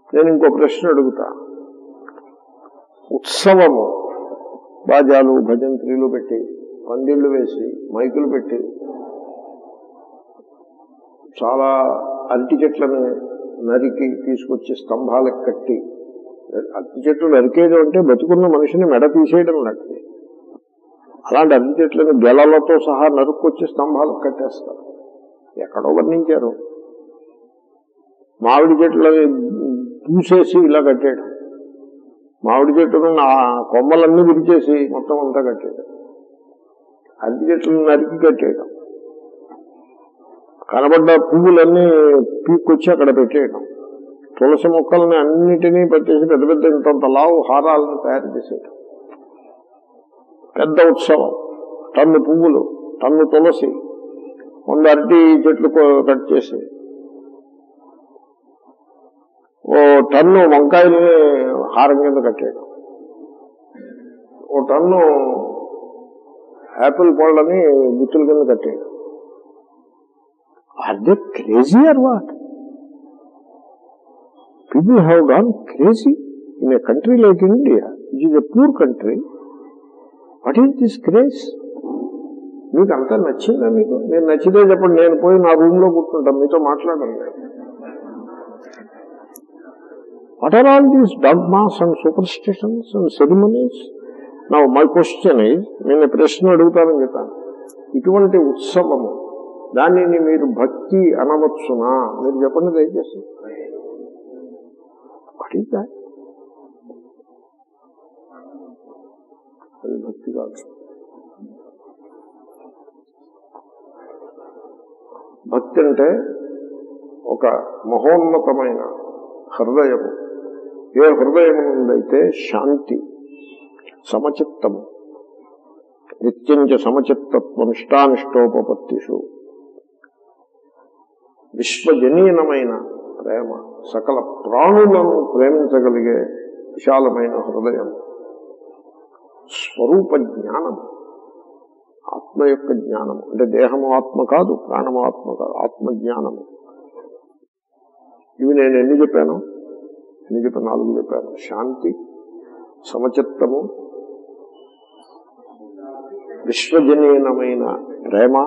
నేను ఇంకో ప్రశ్న అడుగుతా ఉత్సవము బాజాలు భజంత్రీలు పెట్టి పందిళ్లు వేసి మైకులు పెట్టి చాలా అరటి చెట్లను నరికి తీసుకొచ్చి స్తంభాలకు కట్టి అరటి చెట్లు నరికేయడం అంటే బతుకున్న మనిషిని మెడ తీసేయడం లాంటిది అలాంటి అరటి చెట్లను గెలలతో సహా నరుక్కొచ్చి స్తంభాలకు కట్టేస్తారు ఎక్కడో వర్ణించారు మామిడి చెట్లని దూసేసి ఇలా కట్టేయడం మామిడి చెట్టును నా కొమ్మలన్నీ విరిచేసి మొత్తం అంతా కట్టేయడం అరటి చెట్లను నరికి కట్టేయడం కనబడ్డ పువ్వులన్నీ పీక్కొచ్చి అక్కడ పెట్టేయడం తులసి మొక్కల్ని అన్నిటినీ పెట్టేసి పెద్ద పెద్ద ఇంతంత లావు హారాలను తయారు చేసేయడం పెద్ద ఉత్సవం టన్ను పువ్వులు టన్ను తులసి వంద అరటి చెట్లు కో- కట్ చేసి ఓ టన్ను వంకాయల్ని హారం కింద కట్టేయడం ఓ టన్ను యాపిల్ పళ్ళని గుత్తుల కింద కట్టేయడం are they crazy are what people have gone crazy in a country like India it is a poor country what is this craze మీకు అంతా నచ్చిందా మీకు నేను నచ్చితే చెప్పండి నేను పోయి నా రూమ్ లో కూర్చుంటాను మీతో మాట్లాడండి what are all these dogmas and superstitions and ceremonies నా మై క్వశ్చన్ నేను ప్రశ్న అడుగుతానని చెప్పాను ఇటువంటి ఉత్సవము దానిని మీరు భక్తి అనవచ్చునా మీరు చెప్పండి దయచేసి వాట్ ఈస్ దాట్ అది భక్తి కాదు భక్తి అంటే ఒక మహోన్నతమైన హృదయము ఏ హృదయం నుండైతే శాంతి సమచిత్తము నిత్యంచ సమచిత్తత్వం ఇష్టానిష్టోపత్తిషు విశ్వజనీనమైన ప్రేమ సకల ప్రాణులను ప్రేమించగలిగే విశాలమైన హృదయం స్వరూప జ్ఞానం ఆత్మ యొక్క జ్ఞానము అంటే దేహము ఆత్మ కాదు ప్రాణము ఆత్మ కాదు ఆత్మ జ్ఞానము ఇవి నేను ఎన్ని చెప్పాను ఎన్ని చెప్పాను నాలుగు చెప్పాను శాంతి సమచిత్తము విశ్వజనీనమైన ప్రేమ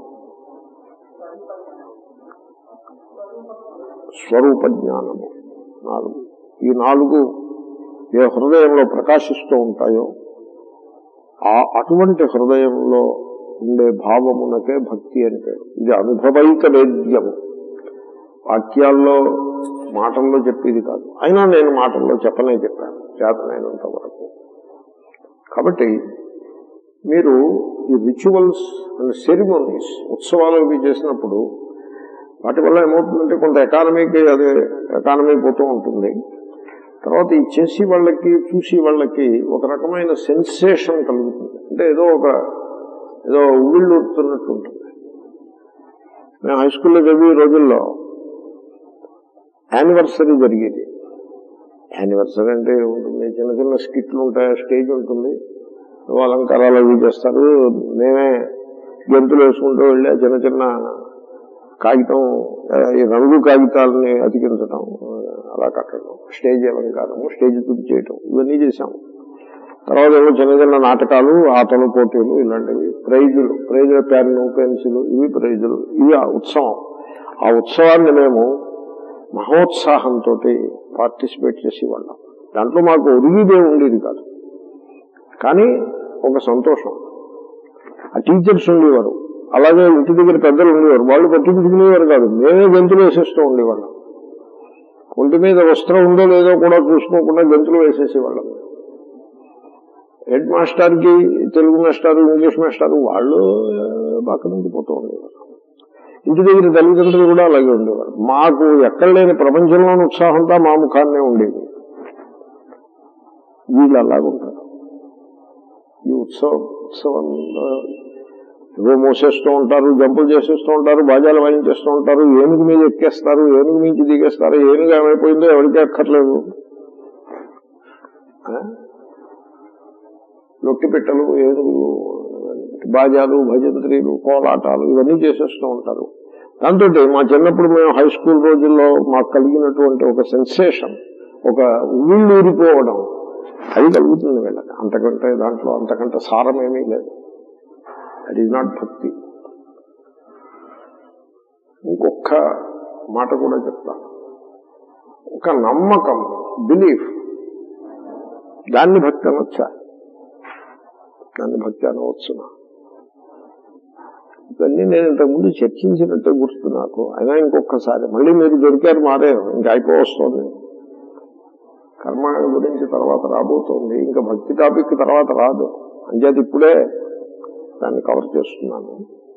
స్వరూప జ్ఞానము నాలుగు ఈ నాలుగు ఏ హృదయంలో ప్రకాశిస్తూ ఉంటాయో ఆ అటువంటి హృదయంలో ఉండే భావమునకే భక్తి అని పేరు ఇది అనుభవైక వేద్యము వాక్యాల్లో మాటల్లో చెప్పేది కాదు అయినా నేను మాటల్లో చెప్పనే చెప్పాను చేతనైనంత వరకు కాబట్టి మీరు ఈ రిచువల్స్ అండ్ సెరిమోనీస్ ఉత్సవాలు ఇవి చేసినప్పుడు వాటి వల్ల ఏమవుతుందంటే కొంత ఎకానమీకి అదే ఎకానమీ పోతూ ఉంటుంది తర్వాత ఈ చేసి వాళ్ళకి చూసి వాళ్ళకి ఒక రకమైన సెన్సేషన్ కలుగుతుంది అంటే ఏదో ఒక ఏదో ఉవ్విళ్ళు ఊరుతున్నట్టు ఉంటుంది మేము హై స్కూల్లో చదివే రోజుల్లో యానివర్సరీ జరిగేది యానివర్సరీ అంటే ఉంటుంది చిన్న చిన్న స్కిట్లు ఉంటాయి స్టేజ్ ఉంటుంది ఏవో అలంకారాలు అవి చేస్తారు మేమే గెంతులు వేసుకుంటూ వెళ్ళి ఆ చిన్న చిన్న కాగితం ఆ, ఈ రంగు కాగితాలని అతికించడం అలా కట్టడం స్టేజ్ అలంకారము స్టేజ్ తుది చేయటం ఇవన్నీ చేశాము తర్వాత ఏమో చిన్న చిన్న నాటకాలు ఆటలు పోటీలు ఇలాంటివి ప్రైజులు ప్రైజుల పెన్ను పెన్సిల్ ఇవి ప్రైజులు ఇవి ఆ ఉత్సవం ఆ ఉత్సవాన్ని మేము మహోత్సాహంతో పార్టిసిపేట్ చేసేవాళ్ళం దాంట్లో మాకు ఒరిగిదే ఉండేది కాదు కానీ ఒక సంతోషం ఆ టీచర్స్ ఉండేవారు అలాగే ఇంటి దగ్గర పెద్దలు ఉండేవారు వాళ్ళు పట్టించుకునేవారు కాదు మేమే గంతులు వేసేస్తూ ఉండేవాళ్ళం ఒంటి మీద వస్త్రం ఉందో లేదో కూడా చూసుకోకుండా గంతులు వేసేసేవాళ్ళం హెడ్ మాస్టర్కి తెలుగు మాస్టర్ ఇంగ్లీష్ మాస్టర్ వాళ్ళు ఆ, పక్క నుంచి పోతూ ఉండేవారు ఇంటి దగ్గర తల్లిదండ్రులు కూడా అలాగే ఉండేవారు మాకు ఎక్కడ లేని ప్రపంచంలోని ఉత్సాహంతో మా ముఖాన్నే ఉండేది వీళ్ళు అలాగుంటారు ఈ ఉత్సవం ఉత్సవంలో ఏవో మోసేస్తూ ఉంటారు జంపులు చేసేస్తూ ఉంటారు బాజాలు వాయించేస్తూ ఉంటారు ఏనుగు మీద ఎక్కేస్తారు ఏనుగు మించి దిగేస్తారు ఏనుగు ఏమైపోయిందో ఎవరికి అక్కర్లేదు ఆ? లొట్టి పెట్టలు ఏనుగులు బాజాలు భజంత్రీలు కోలాటాలు ఇవన్నీ చేసేస్తూ ఉంటారు దాంతో మా చిన్నప్పుడు మేము హై స్కూల్ రోజుల్లో మాకు కలిగినటువంటి ఒక సెన్సేషన్ ఒక ఉవ్విళ్ళు ఊరిపోవడం అది కలుగుతుంది వీళ్ళకి అంతకంటే దాంట్లో అంతకంటే సారం ఏమీ లేదు దట్ ఈజ్ నాట్ భక్తి ఇంకొక మాట కూడా చెప్తాను ఒక నమ్మకం బిలీఫ్ దాన్ని భక్తి అనొచ్చా దాన్ని భక్తి అనవచ్చునా ఇవన్నీ నేను ఇంతకుముందు చర్చించినట్టే గుర్తు నాకు అయినా ఇంకొకసారి మళ్ళీ మీరు దొరికారు మారారు ఇంకా అయిపోవస్తుంది కర్మ గురించి తర్వాత రాబోతోంది ఇంకా భక్తి టాపిక్ తర్వాత రాదు అంచేది ఇప్పుడే దాన్ని కవర్ చేస్తున్నాను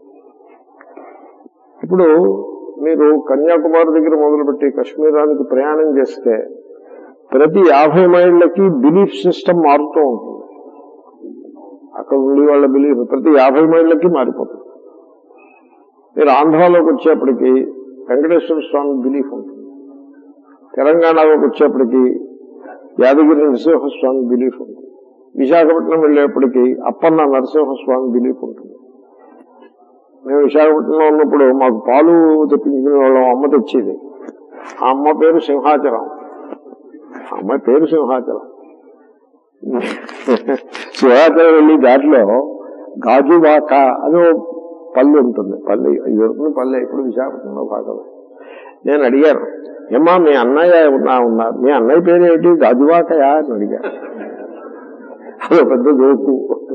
ఇప్పుడు మీరు కన్యాకుమారి దగ్గర మొదలుపెట్టి కశ్మీరానికి ప్రయాణం చేస్తే ప్రతి యాభై మైళ్ళకి బిలీఫ్ సిస్టమ్ మారుతూ ఉంటుంది అక్కడ ఉండి వాళ్ళ బిలీఫ్ ప్రతి యాభై మైళ్ళకి మారిపోతుంది మీరు ఆంధ్రాలోకి వచ్చేప్పటికి వెంకటేశ్వర స్వామి బిలీఫ్ ఉంటుంది తెలంగాణలోకి వచ్చేప్పటికి యాదగిరి నరసింహస్వామి బిలీఫ్ ఉంటుంది విశాఖపట్నం వెళ్ళేప్పటికి అప్పన్న నరసింహస్వామి బిలీఫ్ ఉంటుంది మేము విశాఖపట్నంలో ఉన్నప్పుడు మాకు పాలు తెప్పించుకునే వాళ్ళం అమ్మ తెచ్చేది ఆ అమ్మ పేరు సింహాచలం ఆ అమ్మాయి పేరు సింహాచలం సింహాచలం వెళ్ళి దాంట్లో గాజువాక అని ఓ పల్లె ఉంటుంది పల్లె ఇది ఉంటుంది పల్లె ఇప్పుడు విశాఖపట్నంలో భాగమే నేను అడిగాను ఏమా మీ అన్నయ్య ఉన్నా ఉన్నారు మీ అన్నయ్య పేరు ఏంటి గాజువాకయా అని అడిగాను అది ఒక పెద్ద జోకు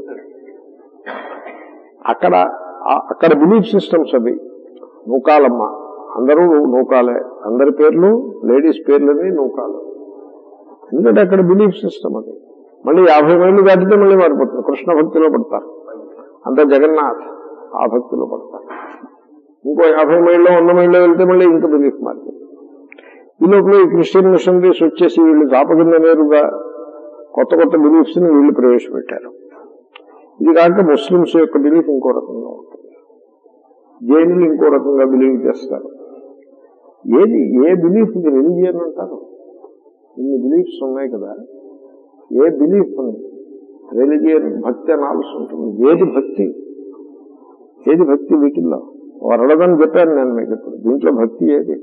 అక్కడ ఆ- అక్కడ బిలీఫ్ సిస్టమ్స్ అవి నూకాలమ్మ అందరూ నూకాలే అందరి పేర్లు లేడీస్ పేర్లని నూకాలు ఎందుకంటే అక్కడ బిలీఫ్ సిస్టమ్ అది మళ్ళీ యాభై మైళ్ళు దాటితే మళ్ళీ మారిపోతుంది కృష్ణ భక్తిలో పడతారు అంత జగన్నాథ్ ఆ భక్తిలో పడతారు ఇంకో యాభై మైళ్ళు వంద మైళ్ళు వెళ్తే మళ్ళీ ఇంకా బిలీఫ్ మారుతుంది ఈ లోపల ఈ క్రిస్టియన్ మిషనరీస్ వచ్చేసి వీళ్ళు చాపకింద నేరుగా కొత్త కొత్త బిలీఫ్స్ ని వీళ్ళు ప్రవేశపెట్టారు ఇది కాక ముస్లింస్ యొక్క బిలీఫ్ ఇంకో రకంగా ఉంటుంది జైనులు ఇంకో రకంగా బిలీవ్ చేస్తారు ఏది ఏ బిలీఫ్ ఇది రిలీజియన్ అంటారు ఇన్ని బిలీఫ్స్ ఉన్నాయి కదా ఏ బిలీఫ్ రిలీజియన్ భక్తి అనాల్సి ఉంటుంది ఏది భక్తి ఏది భక్తి వీటిల్లో వరడదని చెప్పాను నేను మీకు ఇప్పుడు దీంట్లో భక్తి ఏది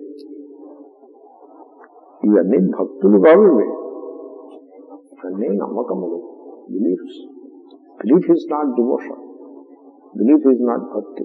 ఇవన్నీ భక్తులు కావు ఇవి ఇవన్నీ నమ్మకములు beliefs belief is not devotion belief is not భక్తి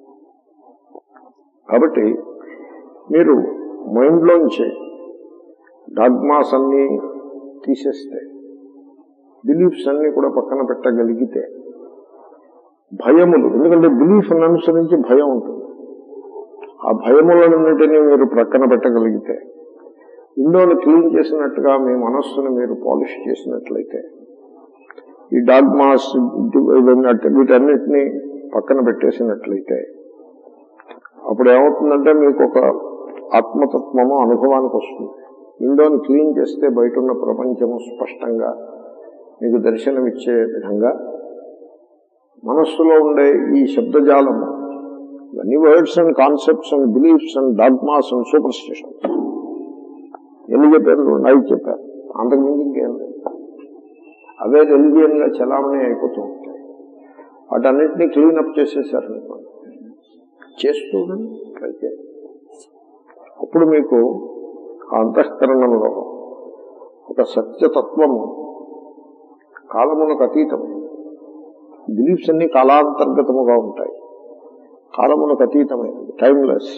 కాబట్టి మీరు మైండ్లోంచి డాగ్మాస్ అన్ని తీసేస్తే బిలీఫ్స్ అన్ని కూడా పక్కన పెట్టగలిగితే భయములు ఎందుకంటే బిలీఫ్ అనుసరించి భయం ఉంటుంది ఆ భయములన్నింటినీ మీరు ప్రక్కన పెట్టగలిగితే ఇండోని క్లీన్ చేసినట్టుగా మీ మనస్సును మీరు పాలిష్ చేసినట్లయితే ఈ డాగ్మాస్ ఇవన్నీ వీటన్నిటినీ పక్కన పెట్టేసినట్లయితే అప్పుడు ఏమవుతుందంటే మీకు ఒక ఆత్మతత్వము అనుభవానికి వస్తుంది విండోని క్లీన్ చేస్తే బయట ఉన్న ప్రపంచము స్పష్టంగా మీకు దర్శనమిచ్చే విధంగా మనస్సులో ఉండే ఈ శబ్దజాలము ఇవన్నీ words and concepts and beliefs and dogmas and superstitions ఎన్ని చెప్పారు ఐదు చెప్పారు అంతకుముందు ఇంకేం లేదు అవే రెలిజియన్ గా చలామణి అయిపోతూ ఉంటాయి వాటన్నిటినీ క్లీన్ అప్ చేసేసారు అనుకోండి చేస్తూ ట్రై చేయండి అప్పుడు మీకు ఆ అంతఃకరణంలో ఒక సత్యతత్వము కాలమునకు అతీతం బిలీఫ్స్ అన్ని కాలాంతర్గతముగా ఉంటాయి కాలమునకు అతీతమైనది టైమ్లెస్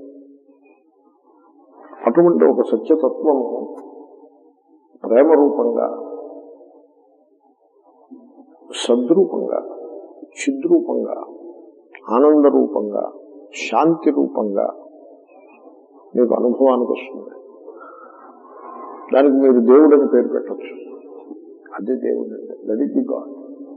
అటువంటి ఒక సత్యతత్వము ప్రేమ రూపంగా సద్రూపంగా చిద్రూపంగా ఆనంద రూపంగా శాంతి రూపంగా మీకు అనుభవానికి వస్తుంది దానికి మీరు దేవుడని పేరు పెట్టచ్చు అదే దేవుడు అంటే దట్ ఈస్ ది గాడ్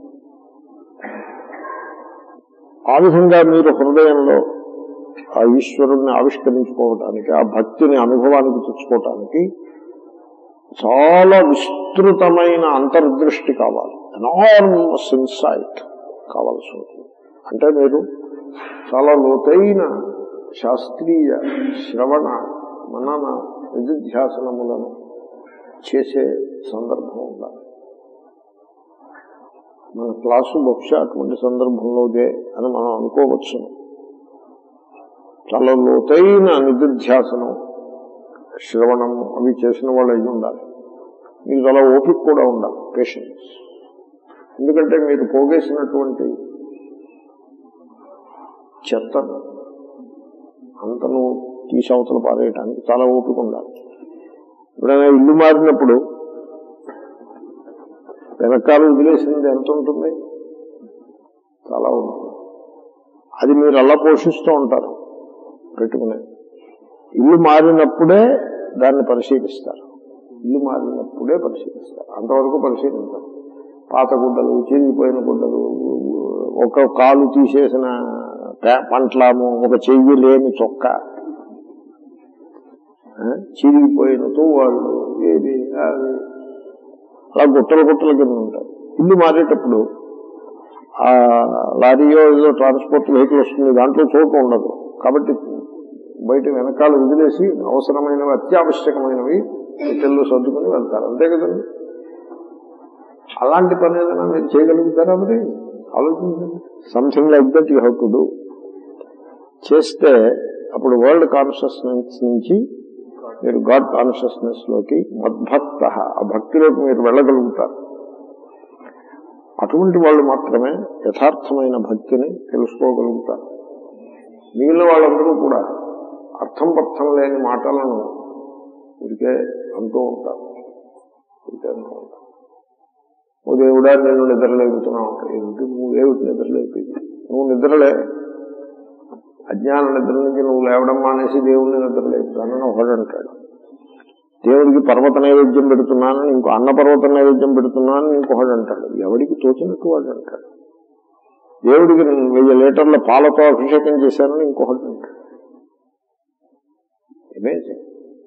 ఆ విధంగా మీరు హృదయంలో ఆ ఈశ్వరుణ్ణి ఆవిష్కరించుకోవటానికి ఆ భక్తిని అనుభవానికి తెచ్చుకోవటానికి చాలా విస్తృతమైన అంతర్దృష్టి కావాలి ఎనార్మస్ ఇన్సైట్ కావాల్సి ఉంటుంది అంటే మీరు చాలా లోతైన శాస్త్రీయ శ్రవణ మనన నిధిధ్యాసనములను చేసే సందర్భం ఉండాలి మన క్లాసు బహుశా అటువంటి సందర్భంలోదే అని మనం అనుకోవచ్చు చాలా లోతైన నిధిధ్యాసనం శ్రవణం అవి చేసిన వాళ్ళు అయి ఉండాలి మీకు చాలా ఓపిక కూడా ఉండాలి పేషెన్స్ ఎందుకంటే మీరు పోగేసినటువంటి చెత్తను అంతను తీసి అవతల పారేయటానికి చాలా ఓపిక ఉండాలి ఎప్పుడైనా ఇల్లు మారినప్పుడు వెనకాల వదిలేసింది ఎంత ఉంటుంది చాలా ఉంటుంది అది మీరు అలా పోషిస్తూ ఉంటారు పెట్టుకునే ఇల్లు మారినప్పుడే దాన్ని పరిశీలిస్తారు ఇల్లు మారినప్పుడే పరిశీలిస్తారు అంతవరకు పరిశీలించారు పాత గుడ్డలు చిరిగిపోయిన గుడ్డలు ఒక కాలు తీసేసిన పే- పంట్లాము ఒక చెయ్యి లేని చొక్క ఆ, చిరిగిపోయిన తువ్వాళ్ళు ఏది అది అలా గుట్టలు గుట్టల కింద ఉంటాయి ఇల్లు మారేటప్పుడు ఆ లారీయో ఏదో ట్రాన్స్పోర్ట్ వెహికల్ వస్తుంది దాంట్లో చోటు ఉండదు కాబట్టి బయట వెనకాల వదిలేసి అవసరమైనవి అత్యావశ్యకమైనవి పెట్టెల్లో సర్దుకుని వెళ్తారు అంతే కదండి అలాంటి పని ఏదైనా మీరు చేయగలుగుతారా మరి ఆలోచించండి something like that you have to do చేస్తే అప్పుడు వరల్డ్ కాన్షియస్నెస్ నుంచి మీరు గాడ్ కాన్షియస్నెస్ లోకి మద్భక్త ఆ భక్తిలోకి మీరు వెళ్ళగలుగుతారు అటువంటి వాళ్ళు మాత్రమే యథార్థమైన భక్తిని తెలుసుకోగలుగుతారు మిగిలిన వాళ్ళందరూ కూడా అర్థం పర్థం లేని మాటలను ఉడికే అంటూ ఉంటారు ఉరికే అంటూ ఉంటారు ఓ దేవుడా నేను నిద్రలేపుతున్నావు అంటే ఏమిటి నువ్వు ఏమిటి నిద్రలేపేది నువ్వు నిద్రలే అజ్ఞాన నిద్ర నుంచి నువ్వు లేవడం మానేసి దేవుడిని నిద్రలేపుతానని ఒకడు అంటాడు దేవుడికి పర్వత నైవేద్యం పెడుతున్నానని ఇంకో అన్న పర్వత నైవేద్యం పెడుతున్నానని ఇంకొకడు అంటాడు ఎవడికి తోచినట్టు వాడు అంటాడు దేవుడికి నేను వెయ్యి లీటర్ల పాలతో అభిషేకం చేశానని ఇంకొకటి అంటాడు అమేజింగ్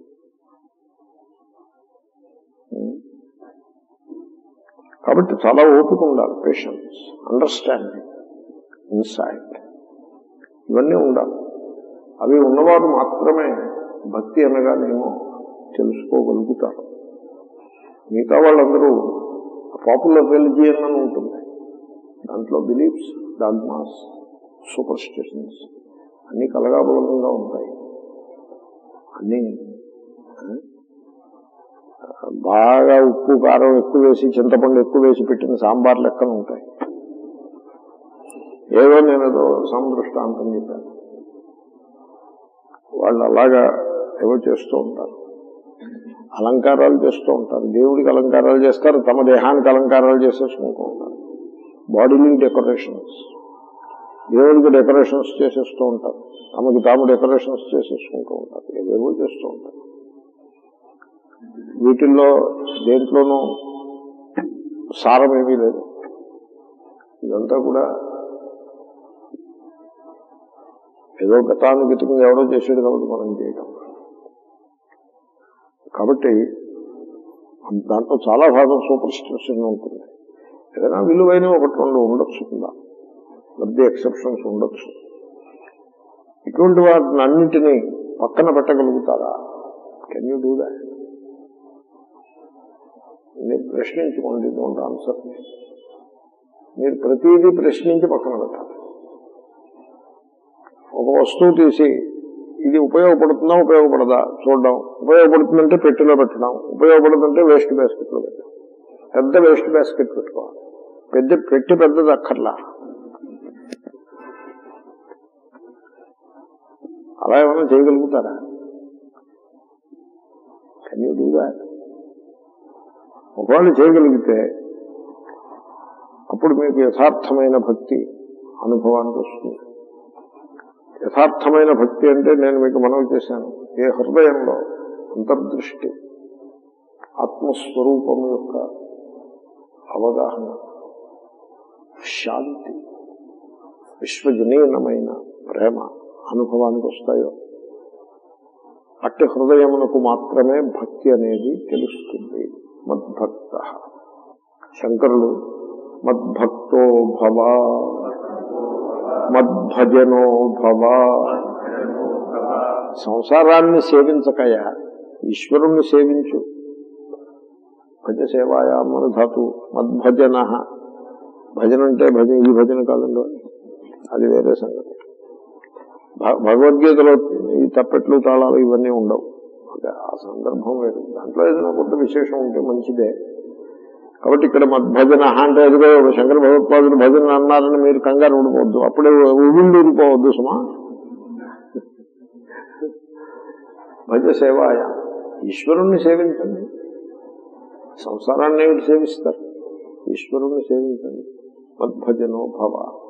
కాబట్టి చాలా ఓపిక ఉండాలి పేషెన్స్ అండర్స్టాండింగ్ ఇన్సైట్ ఇవన్నీ ఉండాలి అవి ఉన్నవారు మాత్రమే భక్తి అనగానేమో తెలుసుకోగలుగుతారు మిగతా వాళ్ళందరూ పాపులర్ రిలిజియన్ అని ఉంటుంది దాంట్లో బిలీఫ్స్ డాగ్మాస్ సూపర్ స్టిషన్స్ అన్ని కలగాబలంగా ఉంటాయి అన్ని ఆ, బాగా ఉప్పు కారం ఎక్కువ వేసి చింతపండు ఎక్కువ వేసి పెట్టిన సాంబార్ లెక్కలు ఉంటాయి ఏదో నేను ఏదో సందృష్టాంతం చెప్పాను వాళ్ళు అలాగా ఏవో చేస్తూ ఉంటారు అలంకారాలు చేస్తూ ఉంటారు దేవుడికి అలంకారాలు చేస్తారు తమ దేహానికి అలంకారాలు చేసేసుకుంటూ ఉంటారు బాడీలీ డెకరేషన్స్ దేవుడికి డెకరేషన్స్ చేసేస్తూ ఉంటారు తమకి తాము డెకరేషన్స్ చేసేసుకుంటూ ఉంటారు ఏవేవో చేస్తూ ఉంటారు వీటిల్లో దేంట్లోనూ సారం ఏమీ లేదు ఇదంతా కూడా ఏదో గతానుగతికంగా ఎవడో చేసాడు కాబట్టి మనం చేయడం కాబట్టి దాంట్లో చాలా భాగం సూపర్ స్టిషన్ ఉంటుంది ఏదైనా విలువైన ఒకటి రెండు ఉండొచ్చు కింద లబ్ధి ఎక్సెప్షన్స్ ఉండొచ్చు ఇటువంటి వాటిని అన్నింటినీ పక్కన పెట్టగలుగుతారా కెన్ యూ డూ దాట్ మీరు ప్రశ్నించుకోండి డోంట్ ఆన్సర్ మీరు ప్రతిదీ ప్రశ్నించి పక్కన పెట్టాలి ఒక వస్తువు తీసి ఇది ఉపయోగపడుతుందా ఉపయోగపడదా చూడడం ఉపయోగపడుతుందంటే పెట్టెలో పెట్టడం ఉపయోగపడుతుందంటే వేస్ట్ బాస్కెట్ లో పెట్టడం పెద్ద వేస్ట్ బాస్కెట్ పెట్టుకోవాలి పెద్ద పెట్టి పెద్దది అక్కర్లా అలా ఏమైనా చేయగలుగుతారా కెన్ యూ డూ దాట్ ఒకవేళ చేయగలిగితే అప్పుడు మీకు యథార్థమైన భక్తి అనుభవానికి వస్తుంది యథార్థమైన భక్తి అంటే నేను మీకు మనవి చేశాను ఏ హృదయంలో అంతర్దృష్టి ఆత్మస్వరూపం యొక్క అవగాహన శాంతి విశ్వజనీయమైన ప్రేమ అనుభవానికి వస్తాయో అట్టి హృదయమునకు మాత్రమే భక్తి అనేది తెలుస్తుంది మద్భక్త శంకరులు మద్భక్తో భవ మద్భజనో భవ సంసారాన్ని సేవించకయా ఈశ్వరుణ్ణి సేవించు భజ సేవాయామను ధాతు మద్భజన భజన అంటే భజన ఈ భజన కాదండి అది వేరే సంగతి భ- భగవద్గీతలో ఈ తప్పెట్లు తాళాలు ఇవన్నీ ఉండవు ఓకే ఆ సందర్భం వేరు దాంట్లో ఏదైనా కొంత విశేషం ఉంటే మంచిదే కాబట్టి ఇక్కడ మద్భజన అంటే ఎదుగో శంకర భగవత్పాదులు భజన అన్నారని మీరు కంగారు ఉండిపోవద్దు అప్పుడే ఉగుళ్ళు ఉండిపోవద్దు సుమా భజ సేవాయ ఈశ్వరుణ్ణి సేవించండి సంసారాన్ని ఏమిటి సేవిస్తారు ఈశ్వరుణ్ణి సేవించండి మద్భజనో భవ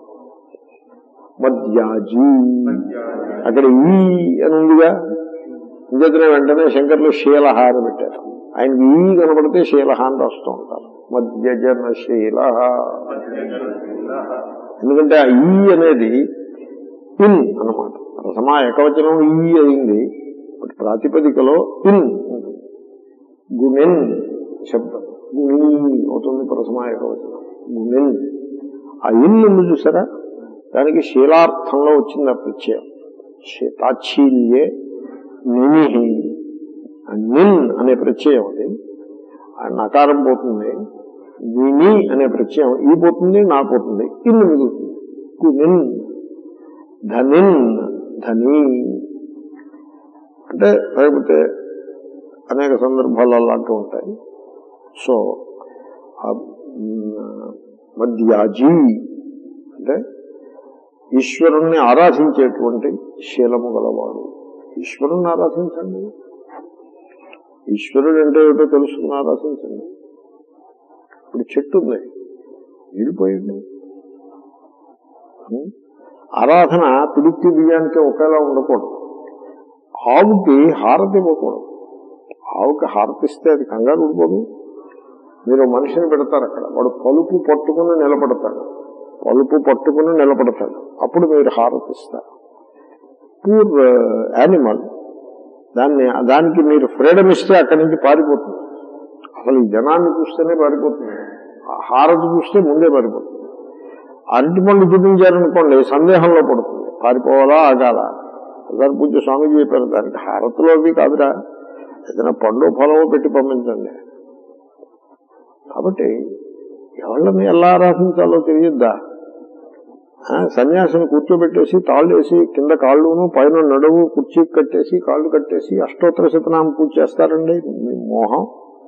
మద్యాజీ అక్కడ ఈ అని ఉందిగా ఇంచేతనే వెంటనే శంకర్లు శీలహ అని పెట్టారు ఆయనకి ఈ కనపడితే శీలహ అని రాస్తూ ఉంటారు మద్యజన శీల ఎందుకంటే ఆ ఈ అనేది ఇన్ అన్నమాట రసమా ఏకవచనం ఈ అయింది బట్ ప్రాతిపదికలో ఇన్ ఉంటుంది గుణెన్ శబ్దం గుణీ అవుతుంది ప్రసమా ఏకవచనం గుణెన్ ఆ ఇన్ ఉంది చూసారా దానికి శీలార్థంలో వచ్చింది ఆ ప్రత్యయం శీ- తాచ్ఛీల్యే నినిహి ఆ నిన్ అనే ప్రత్యయం అది ఆ నకారం పోతుంది విని అనే ప్రత్యయం ఈ పోతుంది నా పోతుంది ఇన్ మిగులుతుంది కునిన్ ధనిన్ ధని అంటే లేకపోతే అనేక సందర్భాలు అలాంటివి ఉంటాయి సో ఆ, మ్, మద్యాజీ అంటే ఈశ్వరుణ్ణి ఆరాధించేటువంటి శీలము గలవాడు ఈశ్వరుణ్ణి ఆరాధించండి ఈశ్వరుడు అంటే ఏమిటో తెలుసుకుని ఆరాధించండి ఇప్పుడు చెట్టు ఉంది విడిపోయింది ఆరాధన పిడికి బియ్యానికి ఒకేలా ఉండకూడదు ఆవుకి హారతి ఇవ్వకూడదు ఆవుకి హారతిస్తే అది కంగారు ఉండిపోదు మీరు మనిషిని పెడతారు అక్కడ వాడు పలుపు పట్టుకుని నిలబడతాడు పలుపు పట్టుకుని నిలబడతాడు అప్పుడు మీరు హారతిస్తారు పూర్ యానిమల్ దాన్ని దానికి మీరు ఫ్రీడమ్ ఇస్తే అక్కడి నుంచి పారిపోతుంది అసలు ఈ జనాన్ని చూస్తేనే పారిపోతుంది ఆ హారతి చూస్తే ముందే పారిపోతుంది అరటి పండు చూపించారనుకోండి సందేహంలో పడుతుంది పారిపోవాలా ఆగాలా ఒకసారి పూజ స్వామీజీ చెప్పారు దానికి హారతిలో అవి కాదురా ఏదైనా పండు ఫలమో పెట్టి పంపించండి కాబట్టి ఎవళ్ళని ఎలా ఆరాధించాలో తెలియద్దా ఆ, సన్యాసిని కూర్చోబెట్టేసి తాళ్ళు వేసి కింద కాళ్ళును పైన నడువు కుర్చీ కట్టేసి కాళ్ళు కట్టేసి అష్టోత్తర శతనామం పూజ చేస్తారండి మీ మోహం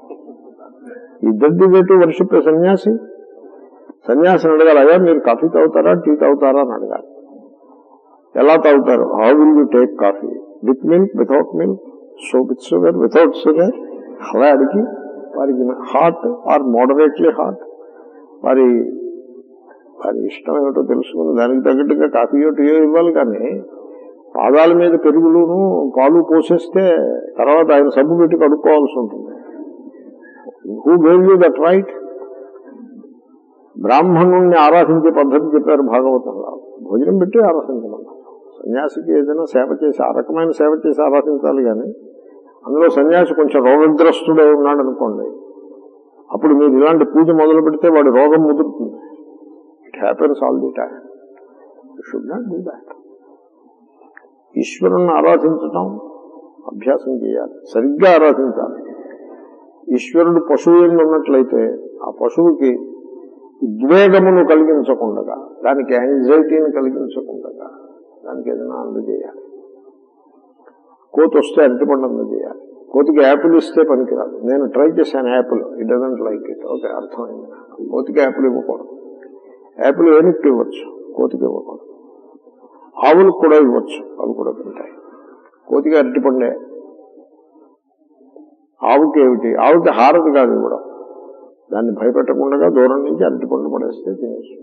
ఇద్దరిది వేటు వర్షిప్పే సన్యాసి సన్యాసిని అడగాలి అయ్యా మీరు కాఫీ తాగుతారా టీ తాగుతారా అని అడగాలి ఎలా తాగుతారు how will you take coffee with milk without milk so with sugar without sugar అలా అడిగి వారికి హాట్ ఆర్ మోడరేట్లీ హాట్ వారి వారి ఇష్టం ఏమిటో తెలుసుకుని దానికి తగ్గట్టుగా కాఫీయో టీయో ఇవ్వాలి కానీ పాదాల మీద పెరుగులును పాలు పోసేస్తే తర్వాత ఆయన సబ్బు పెట్టి కడుక్కోవాల్సి ఉంటుంది who gave you that right బ్రాహ్మణుణ్ణి ఆరాధించే పద్ధతి చెప్పారు భాగవతంలో భోజనం పెట్టి ఆరాధించమన్నారు సన్యాసికి ఏదైనా సేవ చేసి ఆ రకమైన సేవ చేసి ఆరాధించాలి కానీ అందులో సన్యాసి కొంచెం రోగగ్రస్తుడే ఉన్నాడు అనుకోండి అప్పుడు మీరు ఇలాంటి పూజ మొదలు పెడితే వాడి రోగం ముదురుతుంది it happens all the time should not do that ఈశ్వరుణ్ణి ఆరాధించటం అభ్యాసం చేయాలి సరిగ్గా ఆరాధించాలి ఈశ్వరుడు పశువు ఎందు ఉన్నట్లయితే ఆ పశువుకి ఉద్వేగమును కలిగించకుండా దానికి యాంగ్జైటీని కలిగించకుండా దానికి ఏదైనా అందజేయాలి కోతి వస్తే అరటిపండు అందజేయాలి కోతికి యాపిల్ ఇస్తే పనికిరాదు నేను ట్రై చేశాను apple it doesn't like it okay అర్థమైంది కోతికి యాపిల్ ఇవ్వకూడదు యాపిల్ ఏనుక్కి ఇవ్వచ్చు కోతికి ఇవ్వకూడదు ఆవులకు కూడా ఇవ్వచ్చు అవి కూడా తింటాయి కోతికి అరటిపండే ఆవుకి ఏమిటి ఆవుకి హారతి కాదు ఇవ్వడం దాన్ని భయపెట్టకుండా దూరం నుంచి అరటిపండు పడేస్తే తినేస్తుంది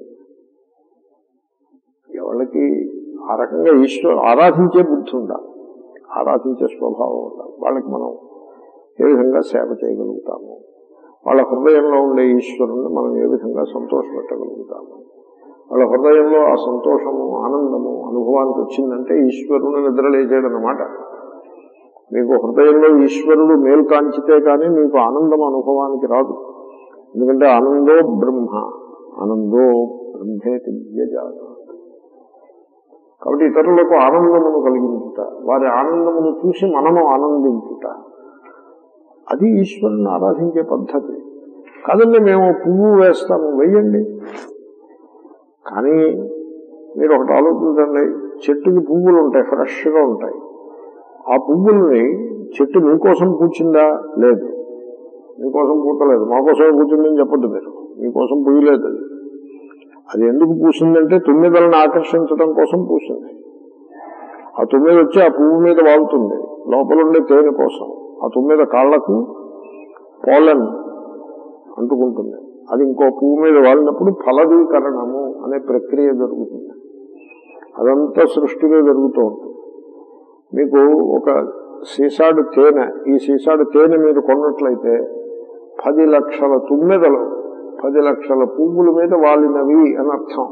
ఎవరికి ఆ రకంగా ఈశ్వరు ఆరాధించే బుద్ధి ఉండాలి ఆరాధించే స్వభావం ఉండాలి వాళ్ళకి మనం ఏ విధంగా సేవ చేయగలుగుతాము వాళ్ళ హృదయంలో ఉండే ఈశ్వరుని మనం ఏ విధంగా సంతోషపెట్టగలుగుతాము వాళ్ళ హృదయంలో ఆ సంతోషము ఆనందము అనుభవానికి వచ్చిందంటే ఈశ్వరుని నిద్రలేచాడు అన్నమాట మీకు హృదయంలో ఈశ్వరుడు మేలు కాంచితే కానీ మీకు ఆనందం అనుభవానికి రాదు ఎందుకంటే ఆనందో బ్రహ్మ ఆనందో బ్రహ్మేతి వ్యజాత కాబట్టి ఇతరులకు ఆనందమును కలిగించుట వారి ఆనందమును చూసి మనము ఆనందించుట అది ఈశ్వరుని ఆరాధించే పద్ధతి కాదండి మేము పువ్వు వేస్తాము వెయ్యండి కానీ మీరు ఒకటి ఆలోచించండి చెట్టుకి పువ్వులు ఉంటాయి ఫ్రెష్గా ఉంటాయి ఆ పువ్వుల్ని చెట్టు మీకోసం కూర్చుందా లేదు మీకోసం పూతలేదు మా కోసం కూర్చుందని చెప్పొద్దు మీరు మీకోసం పూయలేదు అది అది ఎందుకు పూసిందంటే తుమ్మిదలను ఆకర్షించడం కోసం పూసింది ఆ తుమ్మిద వచ్చి ఆ పువ్వు మీద వాలుతుంది లోపల ఉండే తేనె కోసం ఆ తుమ్మిద కాళ్లకు పోలన్ అంటుకుంటుంది అది ఇంకో పువ్వు మీద వాలినప్పుడు ఫలదీకరణము అనే ప్రక్రియ జరుగుతుంది అదంతా సృష్టిలో జరుగుతూ ఉంటుంది మీకు ఒక సీసాడు తేనె ఈ సీసాడు తేనె మీరు కొన్నట్లయితే పది లక్షల తుమ్మెదలు పది లక్షల పువ్వుల మీద వాలినవి అని అర్థం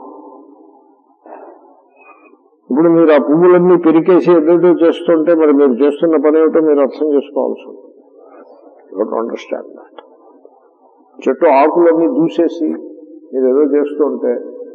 ఇప్పుడు మీరు ఆ పువ్వులన్నీ పెరికేసి ఎదుటో చేస్తుంటే మరి మీరు చేస్తున్న పని ఏమిటో మీరు అర్థం చేసుకోవాల్సి ఉంటుంది అండర్స్టాండ్ దాట్ చెట్టు ఆకులన్నీ దూసేసి మీరు ఏదో చేస్తుంటే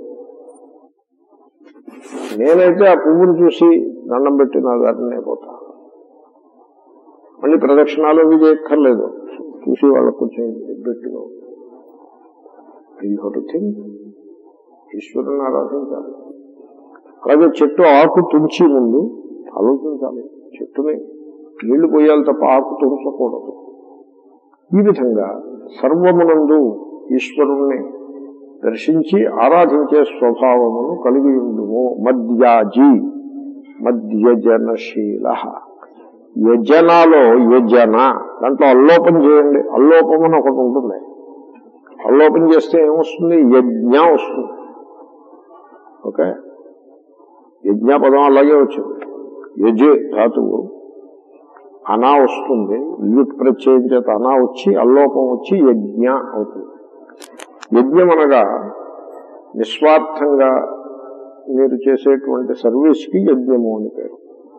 నేనైతే ఆ పువ్వును చూసి దండం పెట్టి నా దారిని అయిపోతా మళ్ళీ ప్రదక్షిణాలు అవి చేయక్కర్లేదు చూసి వాళ్ళకు కొంచెం గట్టిగా యూ టు థింక్ ఈశ్వరుని ఆరాధించాలి అలాగే చెట్టు ఆకు తుంచి ముందు ఆలోచించాలి చెట్టుని నీళ్లు పోయాలి తప్ప ఆకు తుంచకూడదు ఈ విధంగా సర్వమునందు ఈశ్వరుణ్ణి దర్శించి ఆరాధించే స్వభావమును కలిగి ఉండుము మద్యాజీ మద్యజనశీల యజనాలో యజన దాంట్లో అల్లోపం చేయండి అల్లోపం అని ఒకటి ఉంటుంది అల్లోపం చేస్తే ఏమొస్తుంది యజ్ఞ వస్తుంది ఓకే యజ్ఞ పదం అలాగే వచ్చింది యజ్ ధాతువు అనా వస్తుంది లిట్ ప్రత్యయం చేత అనా వచ్చి అల్లోపం వచ్చి యజ్ఞ అవుతుంది యజ్ఞం అనగా నిస్వార్థంగా మీరు చేసేటువంటి సర్వీస్కి యజ్ఞము అని పేరు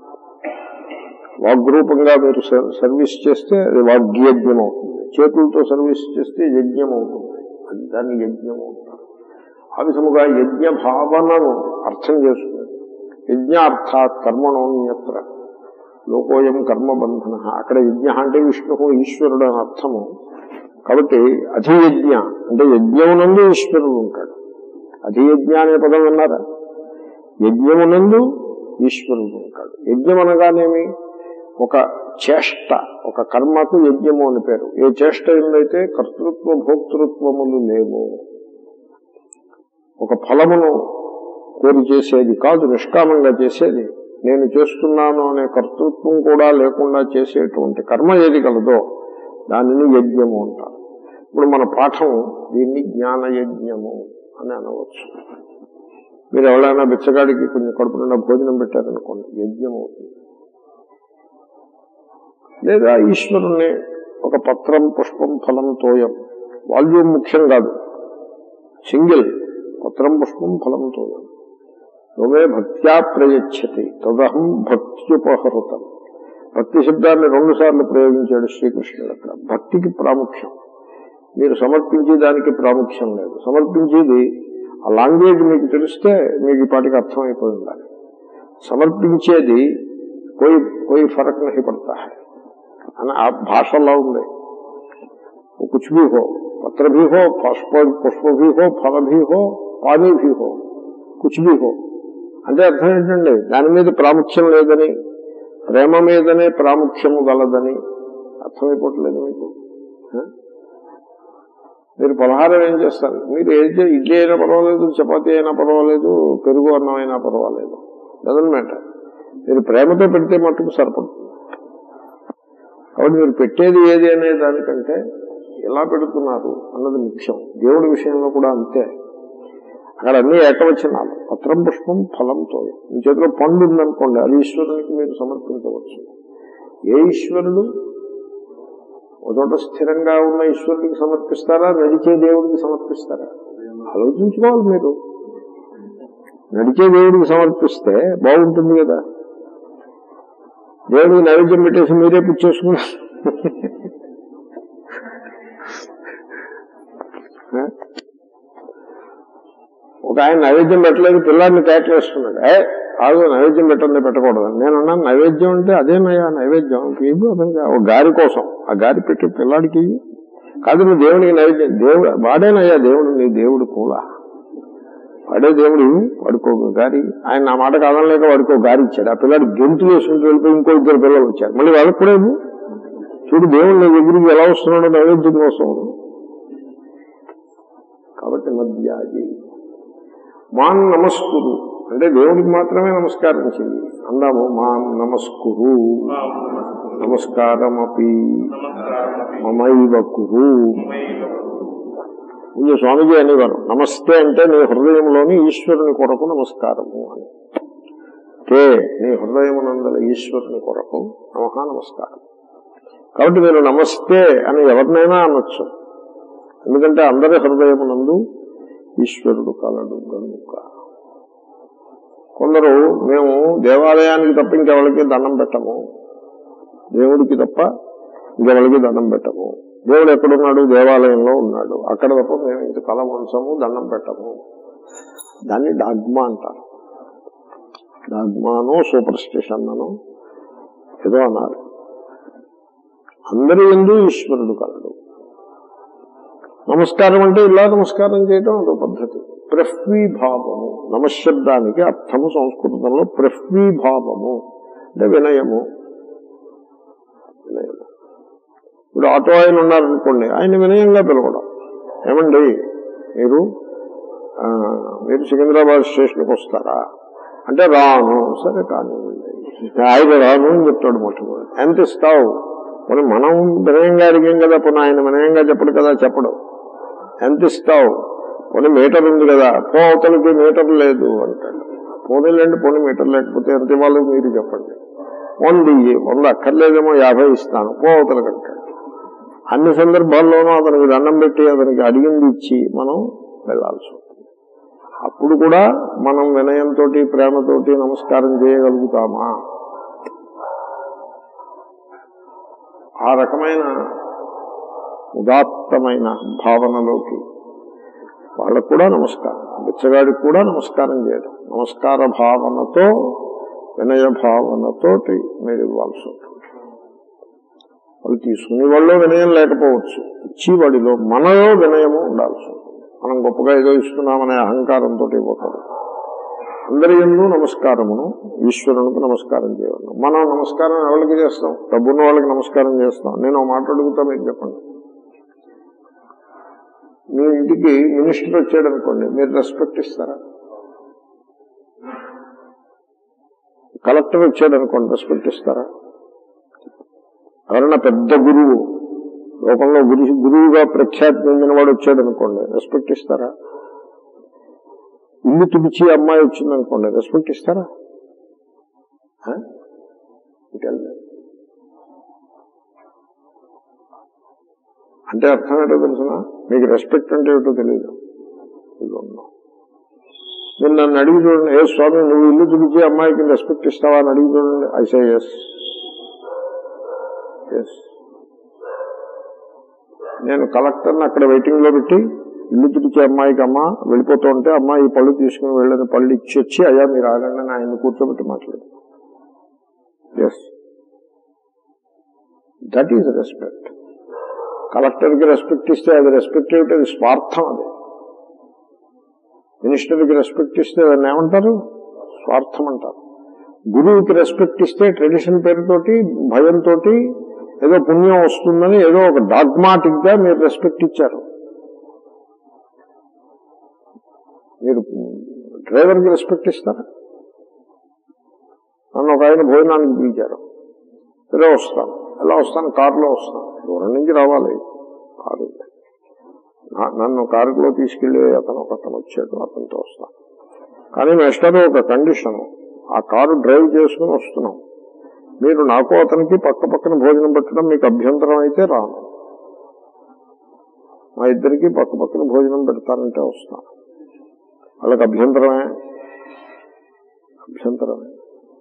వాగ్రూపంగా మీరు సర్వీస్ చేస్తే అది వాగ్యజ్ఞం అవుతుంది చేతులతో సర్వీస్ చేస్తే యజ్ఞం అవుతుంది అది దాన్ని యజ్ఞం అవుతుంది ఆ విధముగా యజ్ఞ భావనను అర్థం చేసుకుని యజ్ఞ అర్థాత్ కర్మణోన్యత్ర లోకోయం కర్మబంధన అక్కడ యజ్ఞ అంటే విష్ణు ఈశ్వరుడు అని అర్థము కాబట్టి అధియజ్ఞ అంటే యజ్ఞమునందు ఈశ్వరుడు ఉంటాడు అధియజ్ఞ అనే పదం విన్నారా యజ్ఞమునందు ఈశ్వరుడు ఉంటాడు యజ్ఞం అనగానేమి ఒక చేష్ట ఒక కర్మకు యజ్ఞము అని పేరు ఏ చేష్ట ఏందైతే కర్తృత్వ భోక్తృత్వములు లేవు ఒక ఫలమును కోరి చేసేది కాదు నిష్కామంగా చేసేది నేను చేస్తున్నాను అనే కర్తృత్వం కూడా లేకుండా చేసేటువంటి కర్మ ఏది కలదో దానిని యజ్ఞము అంటారు ఇప్పుడు మన పాఠం దీన్ని జ్ఞాన యజ్ఞము అని అనవచ్చు మీరు ఎవరైనా బిచ్చగాడికి కొంచెం కడుపు నిండా భోజనం పెట్టారనుకోండి యజ్ఞం అవుతుంది లేదా ఈశ్వరుణ్ణి ఒక పత్రం పుష్పం ఫలం తోయం వాల్యూమ్ ముఖ్యం కాదు సింగిల్ పత్రం పుష్పం ఫలం తోయం నువ్వే భక్త్యా ప్రయచ్చతి తదహం భక్త్యుపహృతం భక్తి శబ్దాన్ని రెండు సార్లు ప్రయోగించాడు శ్రీకృష్ణుడు అక్కడ భక్తికి ప్రాముఖ్యం మీరు సమర్పించే దానికి ప్రాముఖ్యం లేదు సమర్పించేది ఆ లాంగ్వేజ్ మీకు తెలిస్తే మీకు ఈ పాటికి అర్థమైపోయి ఉండాలి సమర్పించేది కోయి కోయి ఫరక్ నహి పడతా హై అని ఆ భాషలో ఉంది कुछ भी हो पत्र भी हो पुष्प पुष्प भी हो फल भी हो पानी भी हो कुछ भी हो అంటే అర్థం ఏంటండి దాని మీద ప్రాముఖ్యం లేదని ప్రేమ మీదనే ప్రాముఖ్యము గలదని అర్థమైపోవట్లేదు మీకు ఆ? మీరు పలహారం ఏం చేస్తారు మీరు ఏదైతే ఇడ్లీ అయినా పర్వాలేదు చపాతీ అయినా పర్వాలేదు పెరుగు అన్నం అయినా పర్వాలేదు డజన్ మ్యాటర్ మీరు ప్రేమతో పెడితే మట్టుకు సరిపడుతుంది కాబట్టి మీరు పెట్టేది ఏది అనే దానికంటే ఎలా పెడుతున్నారు అన్నది ముఖ్యం దేవుడి విషయంలో కూడా అంతే అక్కడ అన్ని ఏకవచనాలు పత్రం పుష్పం ఫలంతో మీ చేతిలో పండు ఉందనుకోండి అది ఈశ్వరునికి మీరు సమర్పించవచ్చు ఏ ఈశ్వరుడు ఒక చోట స్థిరంగా ఉన్న ఈశ్వరుడికి సమర్పిస్తారా నడిచే దేవుడికి సమర్పిస్తారా ఆలోచించుకోవాలి మీరు నడిచే దేవుడికి సమర్పిస్తే బాగుంటుంది కదా దేవుడికి నైవేద్యం పెట్టేసి మీరే పుచ్చేసుకున్నారు ఒక ఆయన నైవేద్యం పెట్టలేదు పిల్లాడిని కేకలేస్తున్నాడు ఏ కాదు నైవేద్యం పెట్టండి పెట్టకూడదు నేను అన్నాను నైవేద్యం అంటే అదేనయ్యా నైవేద్యం ఇవ్వు అర్థం కాదు. ఒక గారి కోసం ఆ గారి పెట్టి పిల్లాడికి ఇయ్యి. కాదు నువ్వు దేవునికి నైవేద్యం దేవుడు వాడేనయ్యా దేవుడు నీ దేవుడు కూడా వాడే దేవుడు వాడికో గారి ఆయన నా మాట కాదనలేక వాడికో గారి ఇచ్చాడు ఆ పిల్లాడు గెంతు వేసుకుంటూ వెళ్ళిపోయి ఇంకో ఇద్దరు పిల్లలు వచ్చారు మళ్ళీ వాళ్ళకి కూడా ఏమి? చూడు దేవుడు నీ దగ్గరికి ఎలా వస్తున్నాడో నైవేద్యం కోసం కాబట్టి మధ్యాజి మాన్ నమస్కురు అంటే దేవుడికి మాత్రమే నమస్కారం చెయ్యి అందాము మాన్ నమస్కురు నమస్కారమపి మమైవ కురు ముందు స్వామిజీ అనేవారు నమస్తే అంటే నీ హృదయంలోని ఈశ్వరుని కొరకు నమస్కారము అని తే నీ హృదయమునందల ఈశ్వరుని కొరకు నమహ నమస్కారం కాబట్టి మీరు నమస్తే అని ఎవరినైనా అనొచ్చు ఎందుకంటే అందరి హృదయమునందు ఈశ్వరుడు కలడు గనుక కొందరు మేము దేవాలయానికి తప్ప ఇంకెవరికి దండం పెట్టము దేవుడికి తప్ప ఇంకెవరికి దండం పెట్టము దేవుడు ఎక్కడున్నాడు దేవాలయంలో ఉన్నాడు అక్కడ తప్ప మేము ఇంక తల వంచము దండం పెట్టము దాన్ని డాగ్మా అంటారు డాగ్మానో సూపర్ స్టిషన్ అనో ఏదో అన్నారు అందరి ఎందు ఈశ్వరుడు కలడు నమస్కారం అంటే ఇలా నమస్కారం చేయడం అదో పద్ధతి ప్రఫ్వీభావము నమశబ్దానికి అర్థము సంస్కృతంలో ప్రఫ్వీభావము అంటే వినయము వినయము ఇప్పుడు ఆటో ఆయన ఉన్నారనుకోండి ఆయన వినయంగా పిలవడం ఏమండి మీరు ఆ, మీరు సికింద్రాబాద్ స్టేషన్కి వస్తారా అంటే రాను సరే కానివ్వండి ఆయన రాను అని చెప్తాడు మొట్టమొదటి ఎంత ఇస్తావు మరి మనం వినయంగా అడిగాం కదా పోనీ ఆయన వినయంగా చెప్పడు కదా చెప్పడు ఎంత ఇస్తావు పోనీ మీటర్ ఉంది కదా పో అవతలకి మీటర్ లేదు అంటాడు పోనీలేండి పోనీ మీటర్ లేకపోతే ఎంత ఇవ్వాలి మీరు చెప్పండి వంద ఇయ్యి వంద అక్కర్లేదేమో యాభై ఇస్తాను పో అవతలకి అంటాడు అన్ని సందర్భాల్లోనూ అతనికి దండం పెట్టి అతనికి అడిగింది ఇచ్చి మనం వెళ్లాల్సి ఉంటుంది అప్పుడు కూడా మనం వినయంతో ప్రేమతోటి నమస్కారం చేయగలుగుతామా ఆ రకమైన ఉదాత్తమైన భావనలోకి వాళ్ళకు కూడా నమస్కారం బిచ్చగాడికి కూడా నమస్కారం చేయడం నమస్కార భావనతో వినయ భావనతోటి మీరు ఇవ్వాల్సి ఉంటుంది వాళ్ళు తీసుకునే వాళ్ళు వినయం లేకపోవచ్చు ఇచ్చేవాడిలో మనలో వినయము ఉండాల్సి ఉంటుంది మనం గొప్పగా ఏదో ఇస్తున్నామనే అహంకారంతో ఇవ్వకూడదు అందరి ఎందు నమస్కారమును ఈశ్వరునికి నమస్కారం చేయడం మనం నమస్కారం ఎవరికి చేస్తాం డబ్బున్న వాళ్ళకి నమస్కారం చేస్తాం నేను ఒక మాట అడుగుతా మీరు చెప్పండి మీ ఇంటికి మినిస్టర్ వచ్చాడు అనుకోండి మీరు రెస్పెక్ట్ ఇస్తారా కలెక్టర్ వచ్చాడు అనుకోండి రెస్పెక్ట్ ఇస్తారా ఎవరన్నా పెద్ద గురువు లోకంలో గురు గురువుగా ప్రఖ్యాతి చెందిన వాడు వచ్చాడు అనుకోండి రెస్పెక్ట్ ఇస్తారా ఇల్లు తుడిచి అమ్మాయి వచ్చింది అనుకోండి రెస్పెక్ట్ ఇస్తారా ఆ? ఇంకెళ్ళలేదు. అంటే అర్థం ఏంటో తెలుసిన మీకు రెస్పెక్ట్ అంటే ఏమిటో తెలియదు ఇది ఉన్నాం మీరు నన్ను అడిగి చూడండి ఏ స్వామి నువ్వు ఇల్లు తుడిచి అమ్మాయికి రెస్పెక్ట్ ఇస్తావా అని అడిగి చూడండి ఐ సే ఎస్ ఎస్ నేను కలెక్టర్ని అక్కడ వెయిటింగ్ లో పెట్టి ఇల్లు తుడిచే అమ్మాయికి అమ్మ వెళ్ళిపోతూ ఉంటే అమ్మ ఈ పళ్ళు తీసుకుని వెళ్ళని పళ్ళు ఇచ్చి వచ్చి అయ్యా మీరు ఆగండి అని ఆయన కూర్చోబెట్టి మాట్లాడు ఎస్ దట్ ఈజ్ రెస్పెక్ట్ కలెక్టర్కి రెస్పెక్ట్ ఇస్తే అది రెస్పెక్ట్ ఏమిటి అది స్వార్థం అది మినిస్టర్కి రెస్పెక్ట్ ఇస్తే దాన్ని ఏమంటారు స్వార్థం అంటారు గురువుకి రెస్పెక్ట్ ఇస్తే ట్రెడిషన్ పేరుతోటి భయంతో ఏదో పుణ్యం వస్తుందని ఏదో ఒక డాగ్మాటిక్ గా మీరు రెస్పెక్ట్ ఇచ్చారు మీరు డ్రైవర్కి రెస్పెక్ట్ ఇస్తారా నన్ను ఒక ఆయన భోజనానికి పిలిచారు ఇలా వస్తాను ఎలా వస్తాను కారులో వస్తాను దూరం నుంచి రావాలి కారు నా- నన్ను కారులో తీసుకెళ్లి అతను ఒక అతను వచ్చాడు అతనితో వస్తాను కానీ నెక్స్ట్ ఒక కండిషన్ ఆ కారు డ్రైవ్ చేసుకుని వస్తున్నాం మీరు నాకు అతనికి పక్క పక్కన భోజనం పెట్టడం మీకు అభ్యంతరం అయితే రాను మా ఇద్దరికి పక్క పక్కన భోజనం పెడతానంటే వస్తాను వాళ్ళకి అభ్యంతరమే అభ్యంతరమే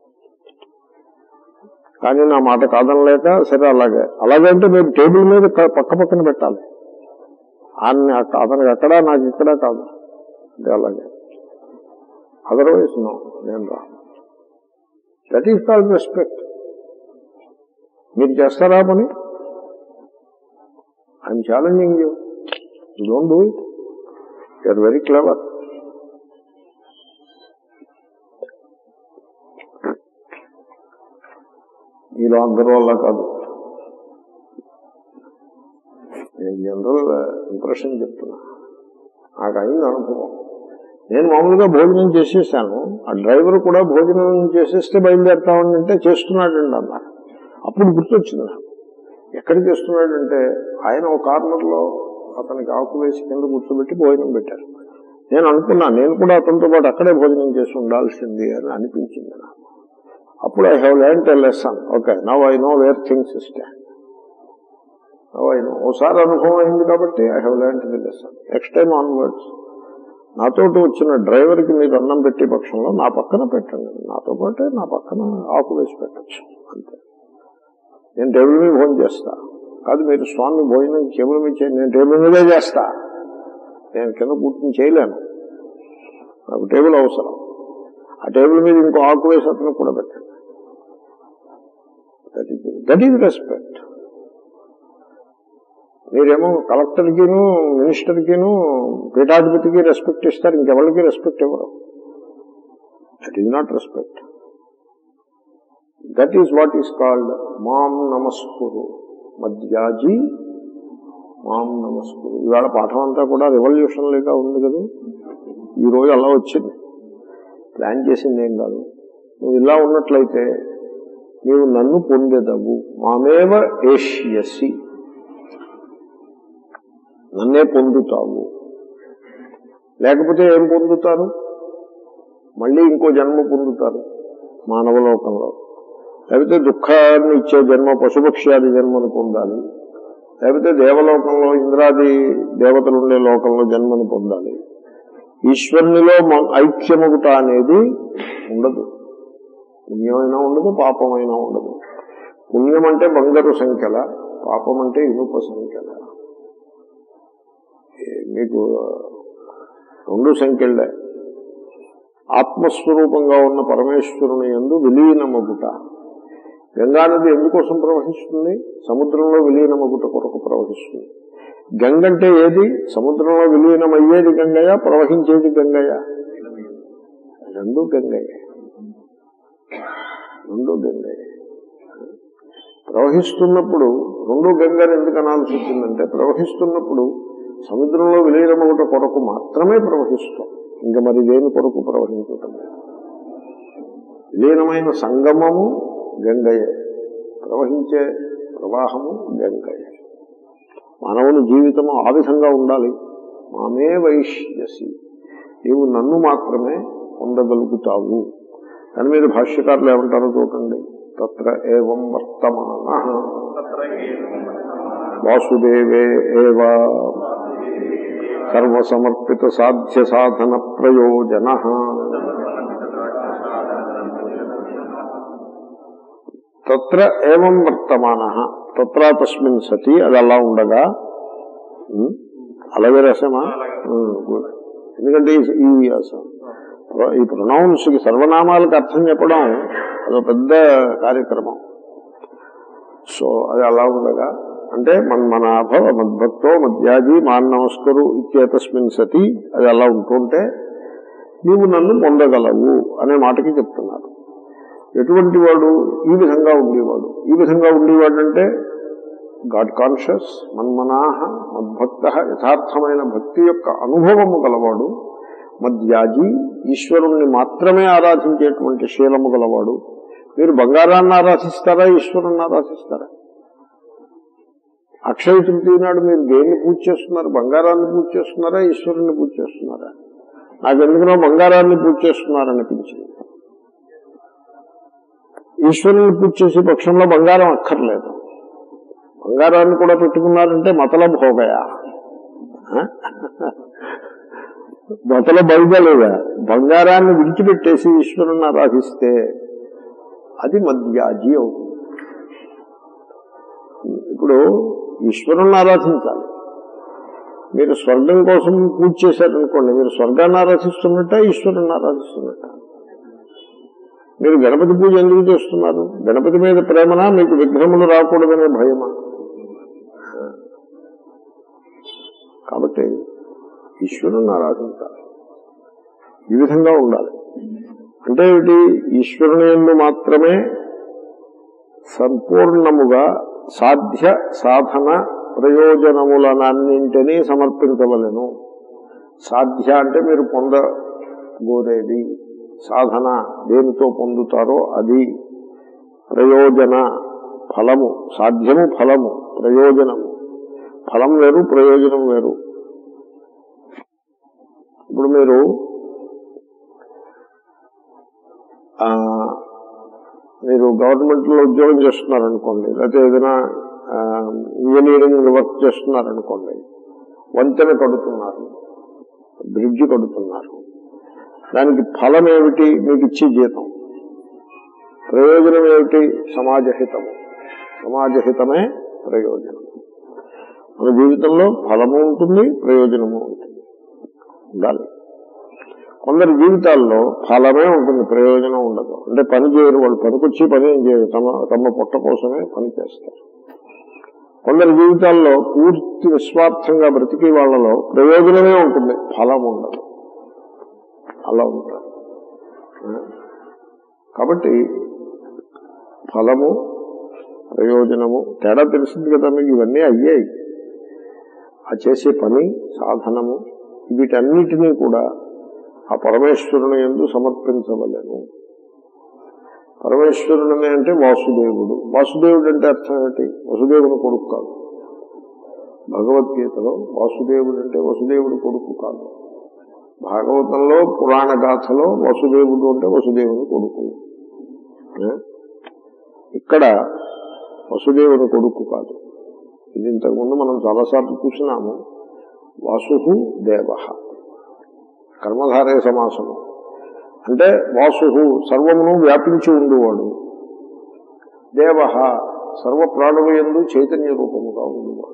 కానీ నా మాట కాదనలేక సరే అలాగే అలాగే అంటే మీరు టేబుల్ మీద క- పక్క పక్కన పెట్టాలి అన్ని అతనికి అక్కడ నాకు ఇక్కడ కాదు అంటే అలాగే అదర్వైజ్ నో నేను రా దట్ ఈస్ కాల్డ్ రెస్పెక్ట్ మీరు చేస్తారా పని I'm challenging you you don't do it you're very clever మీలో అందరూ వల్ల కాదు నేను జనరల్ ఇంప్రెషన్ చెప్తున్నా నాకు అయింది అనుభవం నేను మామూలుగా భోజనం చేసేసాను ఆ డ్రైవర్ కూడా భోజనం చేసేస్తే బయలుదేరుతామని అంటే చేస్తున్నాడండి అన్నారు అప్పుడు గుర్తొచ్చింది నాకు ఎక్కడ చేస్తున్నాడంటే ఆయన ఒక కార్నర్లో అతనికి ఆకు వేసి కింద కూర్చోబెట్టి భోజనం పెట్టారు నేను అనుకున్నా నేను కూడా అతనితో పాటు అక్కడే భోజనం చేసి ఉండాల్సింది అని అనిపించింది నాకు అప్పుడు I have learn a lesson okay now I know where things stand now I know ఓసారి అనుభవం అయింది కాబట్టి I have learn the lesson next time onwards నాతో వచ్చిన డ్రైవర్కి మీరు అన్నం పెట్టే పక్షంలో నా పక్కన పెట్టండి నాతో పాటే నా పక్కన ఆకు వేసి పెట్టచ్చు అంతే నేను టేబుల్ మీద భోజనం చేస్తా కాదు మీరు స్వామి భోజనం టేబుల్ మీద చేయండి నేను టేబుల్ మీదే చేస్తా నేను కింద కూర్చొని చేయలేను నాకు టేబుల్ అవసరం ఆ టేబుల్ మీద ఇంకో ఆకు వేసి అతను కూడా పెట్టండి that is that is respect మీరేమో కలెక్టర్కిను మినిస్టర్కిను పీఠాధిపతికి రెస్పెక్ట్ ఇస్తారు ఇంకెవరికి రెస్పెక్ట్ ఇవ్వరు that is not respect that is what is called మాం నమస్కురు మధ్యాజీ మాం నమస్కురు ఇవాళ పాఠం అంతా కూడా రెవల్యూషన్ లేక ఉంది కదా ఈ రోజు అలా వచ్చింది ప్లాన్ చేసింది ఏం కాదు నువ్వు ఇలా ఉన్నట్లయితే నీవు నన్ను పొందేదవు మామేవ ఏష్యసి నన్నే పొందుతావు లేకపోతే ఏం పొందుతారు మళ్ళీ ఇంకో జన్మ పొందుతారు మానవలోకంలో లేకపోతే దుఃఖాన్ని ఇచ్చే జన్మ పశుపక్ష్యాది జన్మను పొందాలి లేకపోతే దేవలోకంలో ఇంద్రాది దేవతలు ఉండే లోకంలో జన్మను పొందాలి ఈశ్వరునిలో మ- ఐక్యముగుట అనేది ఉండదు పుణ్యమైనా ఉండదు పాపమైనా ఉండదు పుణ్యం అంటే బంగారు సంఖ్యల పాపం అంటే ఇనుప సంఖ్యల ఏ- మీకు రెండు సంఖ్యలే ఆత్మస్వరూపంగా ఉన్న పరమేశ్వరుని ఎందు విలీనమగుట గంగానది ఎందుకోసం ప్రవహిస్తుంది సముద్రంలో విలీనమగుట కొరకు ప్రవహిస్తుంది గంగ అంటే ఏది సముద్రంలో విలీనమయ్యేది గంగయ్య ప్రవహించేది గంగయ్య రెండు గంగయ్య రెండు గంగయ్య ప్రవహిస్తున్నప్పుడు రెండు గంగని ఎందుకు అనాల్సి వచ్చిందంటే ప్రవహిస్తున్నప్పుడు సముద్రంలో విలీనమగుట కొరకు మాత్రమే ప్రవహిస్తాం ఇంకా మరి దేని కొరకు ప్రవహించటం లేదు. విలీనమైన సంగమము గంగయే ప్రవహించే ప్రవాహము గంగయే మానవుని జీవితము ఆ విధంగా ఉండాలి మామే వైష్యసి నీవు నన్ను మాత్రమే పొందగలుగుతావు దాని మీద భాష్యకారులు ఏమంటారో చూడండి తత్ర ఏవం వర్తమాన వాసుదేవే ఏవ సర్వసమర్పిత సాధ్య సాధన ప్రయోజన తత్ర ఏవం వర్తమాన తత్ర తస్మిన్ సతి అది అలా ఉండగా ఉమ్, అలాగే రసమా ఉమ్, గుడ్. ఎందుకంటే ఈ- ఈ అస- ఈ ప్రొనౌన్స్ కి సర్వనామాలకు అర్థం చెప్పడం అదొక పెద్ద కార్యక్రమం సో అది అలా ఉండగా అంటే మన్మనాభవ మద్భక్తో మధ్యాజీ మాన్ నమస్కరు ఇత్యేతస్మిన్ సతి అది అలా ఉంటుంటే నీవు నన్ను పొందగలవు అనే మాటకి చెప్తున్నారు ఎటువంటి వాడు ఈ విధంగా ఉండేవాడు ఈ విధంగా ఉండేవాడు అంటే గాడ్ కాన్షియస్ మన్మనాహ మద్భక్త యథార్థమైన భక్తి యొక్క అనుభవము గలవాడు మధ్యాజీ ఈశ్వరుణ్ణి మాత్రమే ఆరాధించేటువంటి శీలము గలవాడు మీరు బంగారాన్ని ఆరాధిస్తారా ఈశ్వరుణ్ణి ఆరాధిస్తారా అక్షయ తృతీయ నాడు మీరు దేన్ని పూజ చేస్తున్నారు బంగారాన్ని పూజ చేస్తున్నారా ఈశ్వరుణ్ణి పూజ చేస్తున్నారా నాకు ఎందుకునో బంగారాన్ని పూజ చేస్తున్నారనిపించింది ఈశ్వరుని పూజ చేసే పక్షంలో బంగారం అక్కర్లేదు బంగారాన్ని కూడా పెట్టుకున్నారంటే మతల భోగయా మతల బయలుదేలేదా బంగారాన్ని విడిచిపెట్టేసి ఈశ్వరుని ఆరాధిస్తే అది మధ్యాజీ అవుతుంది ఇప్పుడు ఈశ్వరుని ఆరాధించాలి మీరు స్వర్గం కోసం పూజ చేశారనుకోండి మీరు స్వర్గాన్ని ఆరాధిస్తున్నట్ట ఈశ్వరుని ఆరాధిస్తున్నట్ట మీరు గణపతి పూజ ఎందుకు చేస్తున్నారు గణపతి మీద ప్రేమనా మీకు విగ్రహములు రాకూడదనే భయమా కాబట్టి ఈశ్వరుని ఆరాధించాలి ఈ విధంగా ఉండాలి అంటే ఏమిటి ఈశ్వరుని ఎందు మాత్రమే సంపూర్ణముగా సాధ్య సాధన ప్రయోజనములనన్నింటినీ సమర్పించవలను సాధ్య అంటే మీరు పొందగోరేది సాధన దేనితో పొందుతారో అది ప్రయోజన ఫలము సాధ్యము ఫలము ప్రయోజనము ఫలం వేరు ప్రయోజనం వేరు ఇప్పుడు మీరు ఆ, మీరు గవర్నమెంట్ లో ఉద్యోగం చేస్తున్నారనుకోండి లేకపోతే ఏదైనా ఆ, ఇంజనీరింగ్ వర్క్ చేస్తున్నారనుకోండి వంతెన కడుతున్నారు బ్రిడ్జ్ కడుతున్నారు దానికి ఫలం ఏమిటి మీకు ఇచ్చే జీతం ప్రయోజనం ఏమిటి సమాజహితము సమాజహితమే ప్రయోజనం మన జీవితంలో ఫలము ఉంటుంది ప్రయోజనము ఉంటుంది ఉండాలి కొందరి జీవితాల్లో ఫలమే ఉంటుంది ప్రయోజనం ఉండదు అంటే పని చేయరు వాళ్ళు పనికొచ్చి పని ఏం చేయరు తమ తమ పొట్ట కోసమే పని చేస్తారు కొందరి జీవితాల్లో పూర్తి నిస్వార్థంగా బ్రతికి వాళ్ళలో ప్రయోజనమే ఉంటుంది ఫలం ఉండదు అలా ఉంటారు ఆ? కాబట్టి ఫలము ప్రయోజనము తేడా తెలిసింది కదా మీకు ఇవన్నీ అయ్యాయి ఆ చేసే పని సాధనము వీటన్నిటినీ కూడా ఆ పరమేశ్వరుని ఎందు సమర్పించవలను పరమేశ్వరుని అంటే వాసుదేవుడు వాసుదేవుడు అంటే అర్థం ఏంటి వసుదేవుని కొడుకు కాదు భగవద్గీతలో వాసుదేవుడు అంటే వసుదేవుడి కొడుకు కాదు భాగవతంలో పురాణ గాథలో వసుదేవుడు అంటే వసుదేవుని కొడుకు ఆ? ఇక్కడ వసుదేవుని కొడుకు కాదు ఇది ఇంతకుముందు మనం చాలాసార్లు చూసినాము వాసు దేవ కర్మధారే సమాసము అంటే వాసు సర్వమును వ్యాపించి ఉండేవాడు దేవ సర్వ ప్రాణుల ఎందు చైతన్య రూపముగా ఉండేవాడు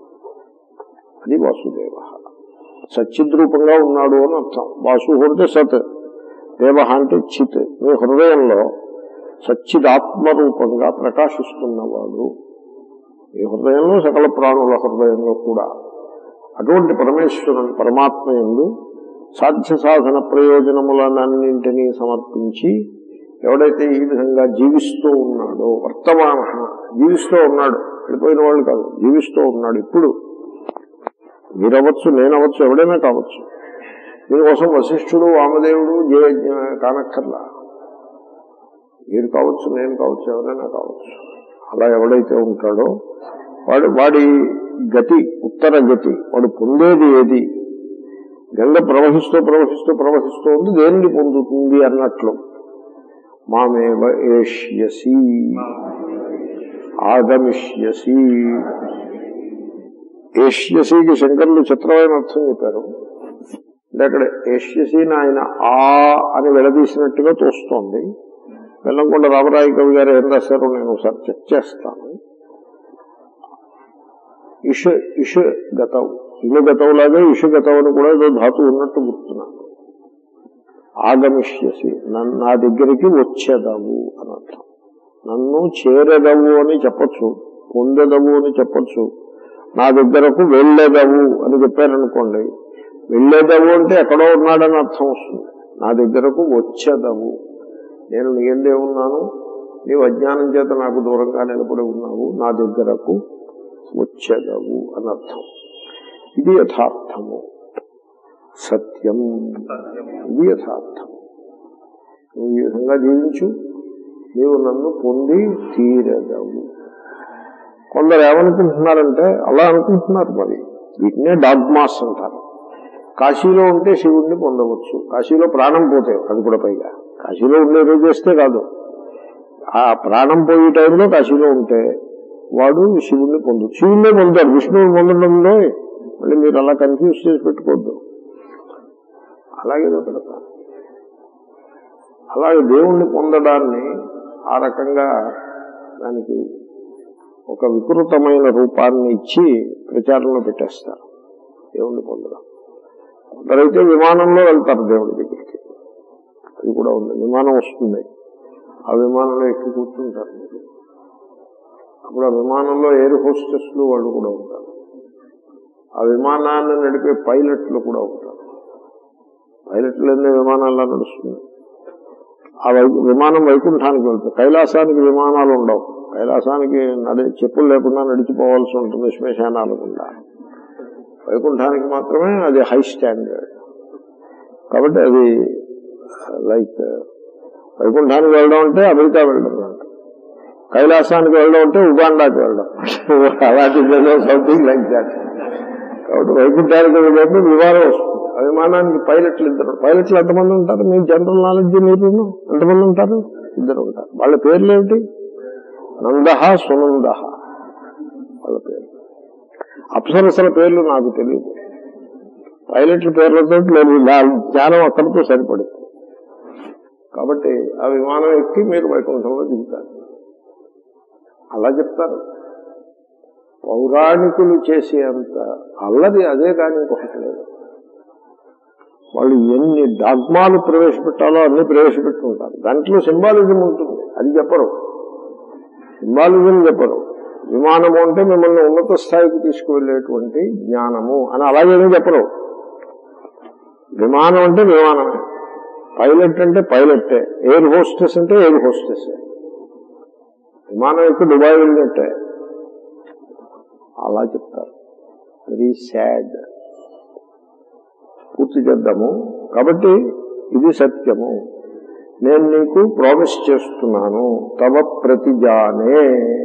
అది వాసుదేవ సచ్చిద్రూపంగా ఉన్నాడు అని అర్థం వాసు అంటే సత్ దేవ అంటే చిత్ మీ హృదయంలో సచ్చిదాత్మరూపంగా ప్రకాశిస్తున్నవాడు ఈ హృదయంలో సకల ప్రాణుల హృదయంలో కూడా అటువంటి పరమేశ్వరుని పరమాత్మ ఎందు సాధ్య సాధన ప్రయోజనములనన్నింటినీ సమర్పించి ఎవడైతే ఈ విధంగా జీవిస్తూ ఉన్నాడో వర్తమాన జీవిస్తూ ఉన్నాడు వెళ్ళిపోయిన వాళ్ళు కాదు జీవిస్తూ ఉన్నాడు ఇప్పుడు మీరవ్వచ్చు నేనవచ్చు ఎవడైనా కావచ్చు దీనికోసం వశిష్ఠుడు వామదేవుడు జయ కానక్కర్లా మీరు కావచ్చు నేను కావచ్చు ఎవరైనా కావచ్చు అలా ఎవడైతే ఉంటాడో వాడు వాడి గతి ఉత్తర గతి వాడు పొందేది ఏది గంగ ప్రవహిస్తూ ప్రవహిస్తూ ప్రవహిస్తూ ఉంది దేనిని పొందుతుంది అన్నట్లు మామేవ ఏష్యసి ఆగమిష్యసి ఏష్యసికి శంకరులు చిత్రమైన అర్థం చెప్పారు అంటే అక్కడ ఏష్యసిని ఆయన ఆ అని విడదీసినట్టుగా తోస్తోంది వెల్లంకొండ రామరాయ కవి గారు ఏం రాశారో నేను ఒకసారి చెక్ చేస్తాను ఇష ఇష గతవు ఇల్లు గతవులాగే ఇషు గతవు అని కూడా ఏదో ధాతు ఉన్నట్టు గుర్తున్నాను ఆగమిష్యసి నన్ను నా దగ్గరికి వచ్చేదవు అని అర్థం నన్ను చేరెదవు అని చెప్పచ్చు పొందెదవు అని చెప్పచ్చు నా దగ్గరకు వెళ్ళేదవు అని చెప్పారనుకోండి వెళ్ళేదవు అంటే ఎక్కడో ఉన్నాడని అర్థం వస్తుంది నా దగ్గరకు వచ్చేదవు నేను నీ ఎందే ఉన్నాను నీవు అజ్ఞానం చేత నాకు దూరంగా నిలబడి ఉన్నావు నా దగ్గరకు వచ్చేదవు అని అర్థం ఇది యథార్థము సత్యం ఇది యథార్థం నువ్వు ఈ విధంగా జీవించు నీవు నన్ను పొంది తీరదవు కొందరు ఏమనుకుంటున్నారంటే అలా అనుకుంటున్నారు మరి వీటినే డాగ్మాస్ అంటారు కాశీలో ఉంటే శివుణ్ణి పొందవచ్చు కాశీలో ప్రాణం పోతే అది కూడా పైగా కాశీలో ఉండే రోజు చేస్తే కాదు ఆ ప్రాణం పోయే టైంలో కాశీలో ఉంటే వాడు శివుణ్ణి పొందు శివుణ్ణే పొందుతాడు విష్ణువుని పొందడంలో మళ్ళీ మీరు అలా కన్ఫ్యూజ్ చేసి పెట్టుకోవద్దు అలాగే పెడతారు అలాగే దేవుణ్ణి పొందడాన్ని ఆ రకంగా దానికి ఒక వికృతమైన రూపాన్ని ఇచ్చి ప్రచారంలో పెట్టేస్తారు దేవుణ్ణి పొందడం కొందరైతే విమానంలో వెళ్తారు దేవుడి దగ్గరికి అది కూడా ఉంది విమానం వస్తుంది ఆ విమానంలో ఎక్కి కూర్చుంటారు మీరు అప్పుడు ఆ విమానంలో ఎయిర్ హోస్టెస్లు వాళ్ళు కూడా ఉంటారు ఆ విమానాన్ని నడిపే పైలట్లు కూడా ఉంటారు పైలట్లు ఎన్ని విమానాల్లో నడుస్తుంది ఆ వై విమానం వైకుంఠానికి వెళ్తుంది కైలాసానికి విమానాలు ఉండవు కైలాసానికి నడి చెప్పులు లేకుండా నడిచిపోవాల్సి ఉంటుంది శ్మశానాలు గుండా వైకుంఠానికి మాత్రమే అది హై స్టాండర్డ్ కాబట్టి అది లైక్ వైకుంఠానికి వెళ్ళడం అంటే అమెరికా వెళ్ళడం అంట కైలాసానికి వెళ్ళడం అంటే ఉగాండాకి వెళ్ళడం అలాంటి సంథింగ్ లైక్ దాట్ కాబట్టి వైకుంఠానికి వెళ్ళినప్పుడు విమానం వస్తుంది ఆ విమానానికి పైలట్లు ఇద్దరు పైలట్లు ఎంతమంది ఉంటారు మీ జనరల్ నాలెడ్జ్ మీరు ఎంతమంది ఉంటారు ఇద్దరు ఉంటారు వాళ్ళ పేర్లు ఏమిటి నందహ సునందహ వాళ్ళ పేర్లు అప్సరసల పేర్లు నాకు తెలియదు పైలట్ల పేర్లతో నేను నా జ్ఞానం అక్కడితో సరిపడింది కాబట్టి ఆ విమానం ఎక్కి మీరు వైకుంఠంలో దిగుతారు అలా చెప్తారు పౌరాణికులు చేసేంత అల్లది అదే కానీ ఇంకొకటి లేదు వాళ్ళు ఎన్ని డాగ్మాలు ప్రవేశపెట్టాలో అన్ని ప్రవేశపెట్టుకుంటారు దాంట్లో సింబాలిజం ఉంటుంది అది చెప్పరు సింబాలిజం చెప్పరు విమానము అంటే మిమ్మల్ని ఉన్నత స్థాయికి తీసుకువెళ్ళేటువంటి జ్ఞానము అని అలాగేమీ చెప్పరు విమానం అంటే విమానమే పైలట్ అంటే పైలట్టే ఎయిర్ హోస్టెస్ అంటే ఎయిర్ హోస్టెస్ విమానం ఎక్కి దుబాయ్ వెళ్ళినట్టే అలా చెప్తారు వెరీ సాడ్ పూర్తి చేద్దాము కాబట్టి ఇది సత్యము నేను నీకు ప్రామిస్ చేస్తున్నాను తవ ప్రతిజానే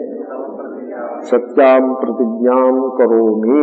సత్యాం ప్రతిజ్ఞాం కరోమి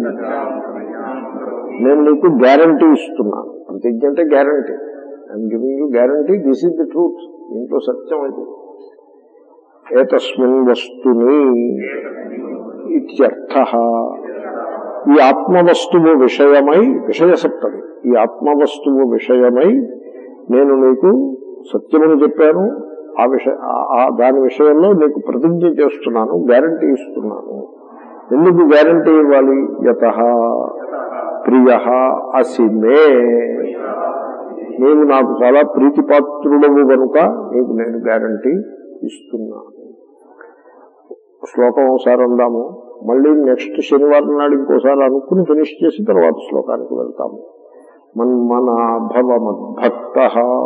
నేను నీకు గ్యారంటీ ఇస్తున్నాను ప్రతిజ్ఞ అంటే guarantee I'm giving you guarantee this is the truth దీంట్లో సత్యం అది ఏతస్మిన్ వస్తుని ఇత్యర్థ ఈ ఆత్మవస్తువు విషయమై విషయ సప్తమి ఈ ఆత్మవస్తువు విషయమై నేను నీకు సత్యమని చెప్పాను ఆ విషయ ఆ- దాని విషయంలో నీకు ప్రతిజ్ఞ చేస్తున్నాను గ్యారంటీ ఇస్తున్నాను ఎందుకు గ్యారంటీ ఇవ్వాలి యత ప్రియ అసిమే నీవు నాకు చాలా ప్రీతిపాత్రుడవు కనుక నీకు నేను గ్యారంటీ ఇస్తున్నాను శ్లోకం ఒకసారి అందాము మళ్ళీ నెక్స్ట్ శనివారం నాడు ఇంకోసారి అనుకుని ఫినిష్ చేసి తర్వాత శ్లోకానికి వెళ్తాము మన్మనాభవ మద్భక్త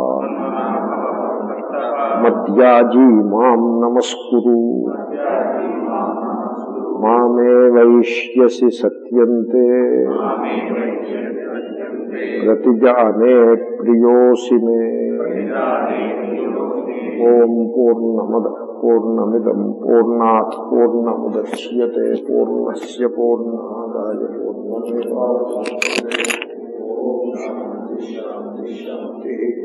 మద్యాజీ మాం నమస్కురు మామే వైష్యసి సత్యంతే ప్రతిజానే ప్రియోసి మే ఓం పూర్ణమద పూర్ణమిదం పూర్ణాత్ పూర్ణముద్యతే పూర్ణస్ పూర్ణాదాయ పూర్ణమేవాశిష్యతే. ఓం శాంతి శాంతి శాంతి